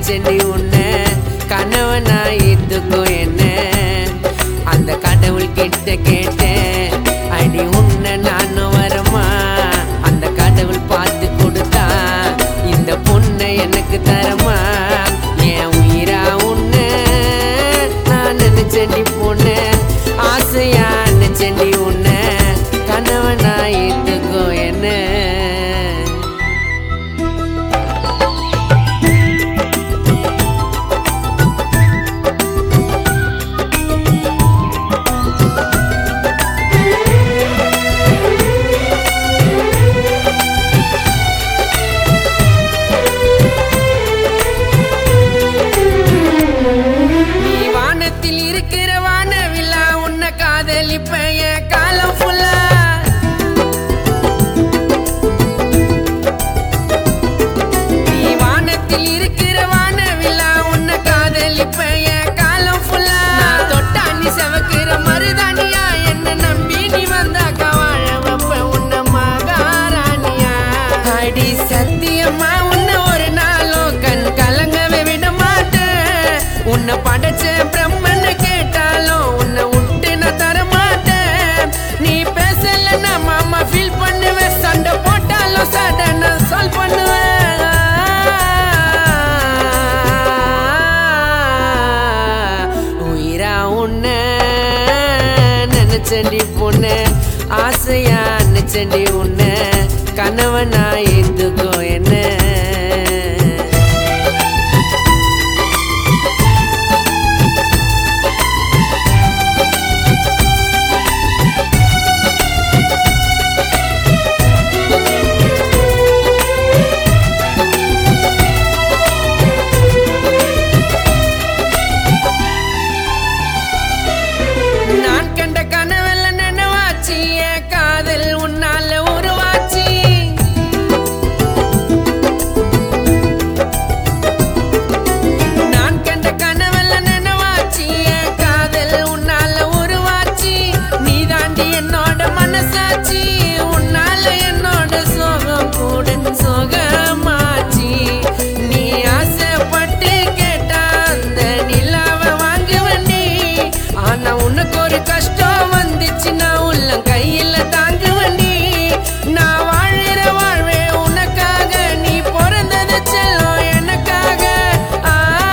நினைச்சேன்டி உன்னை கணவனா ஏத்துக்கோ என்ன அந்த கடவுள் கிட்ட கேட்டேன் அடி உன்னை நானும் வரமா அந்த கடவுள் பார்த்து கொடுத்தா இந்த பொண்ணை எனக்கு தரமா என் உயிரா உன்னை நான் நினைச்சேன்டி பொண்ணு ஆசையா நினைச்சேன்டி உன்னை கணவனா ஏத்துக்கோ என்ன நீ வானத்தில் இருக்கிற வானவில்லா உன்னை காதலிப்ப என் காலம் ஃபுல்லா நீ வானத்தில் இருக்கிற வானவில்லா உன்னை காதலிப்ப என் காலம் ஃபுல்லா தொட்டா நீ செவக்கிற மருதானியா என்ன நம்பி நீ வந்தாக்கா வாழ வைப்ப உன்னை மகாராணியா அடி சத்தியமா உன்னை ஒரு நாளும் கண் கலங்கவே விட மாட்டேன் உன்னை படைச்ச பிரம்மன்னு கேட்டாலும் உன்னை விட்டு நான் தர மாட்டேன் நீ பேசலன்னா மாமா ஃபீல் பண்ணுவேன் சண்டை போட்டாலும் சடனா சால்வ் பண்ணுவேன் உயிரா உன்னை நினைச்சண்டி பொண்ணு ஆசையா நினைச்சண்டி உன்னை கணவனா ஏத்துக்கோ என்ன நான் கண்ட கனவெல்லாம் நினைவாச்சு என் காதல் உன்னால உருவாச்சு நான் கண்ட கனவெல்லாம் நினைவாச்சு என் காதல் உன்னால உருவாச்சு நீ தாண்டி என்னோட மனசாச்சு உன்னால என்னோட சோகம் கூட சோகமாச்சு நீ ஆசைப்பட்டு கேட்டா அந்த நிலாவை வாங்குவனே ஆனா உனக்கு ஒரு கஷ்டம் வந்துச்சு நான் உள்ளம் கையில தாங்குவனே நான் வாழுற வாழ்வே உனக்காக நீ பிறந்தது செல்லம் எனக்காக ஆ,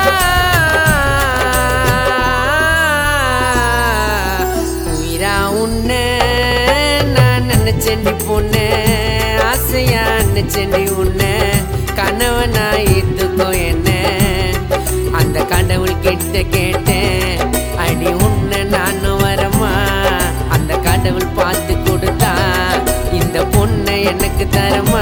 உயிரா உன்னை நான் நினைச்சேன்டி பொண்ணு ஆசையா நினைச்சேன்டி உன்னை கணவனா ஏத்துக்கோ என்ன அந்த கடவுள் கிட்ட கேட்டேன் அடி உன்னை நானும் வரமா அந்த கடவுள் பார்த்து கொடுத்தா இந்த பொண்ணை எனக்கு தரமா